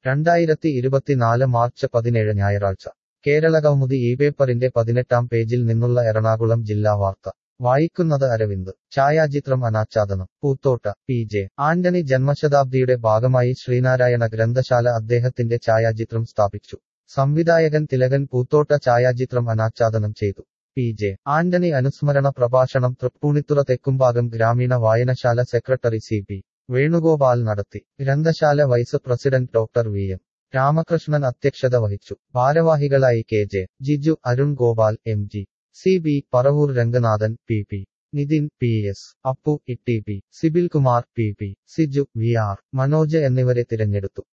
രണ്ടായിരത്തി ഇരുപത്തിനാല് മാർച്ച് പതിനേഴ് ഞായറാഴ്ച കേരളകൗമുദി ഈ പേപ്പറിന്റെ പതിനെട്ടാം പേജിൽ നിന്നുള്ള എറണാകുളം ജില്ലാ വാർത്ത വായിക്കുന്നത് അരവിന്ദ് ഛായാചിത്രം അനാച്ഛാദനം പൂത്തോട്ട പി ജെ ആന്റണി ജന്മശതാബ്ദിയുടെ ഭാഗമായി ശ്രീനാരായണ ഗ്രന്ഥശാല അദ്ദേഹത്തിന്റെ ഛായാചിത്രം സ്ഥാപിച്ചു സംവിധായകൻ തിലകൻ പൂത്തോട്ട ഛായാചിത്രം അനാച്ഛാദനം ചെയ്തു പി ജെ ആന്റണി അനുസ്മരണ പ്രഭാഷണം തൃപ്പൂണിത്തുറ തെക്കുംഭാഗം ഗ്രാമീണ വായനശാല സെക്രട്ടറി സി പി വേണുഗോപാൽ നടത്തി ഗ്രന്ഥശാല vice president doctor V M Ramakrishnan അധ്യക്ഷത വഹിച്ചു ഭാരവാഹികളായി K J Jiju Arun Gopal M G C B Paravur Ranganathan P P Nithin P S Appu E T P Sibil Kumar P P Siju V R Manoj എന്നിവരെ തിരഞ്ഞെടുത്തു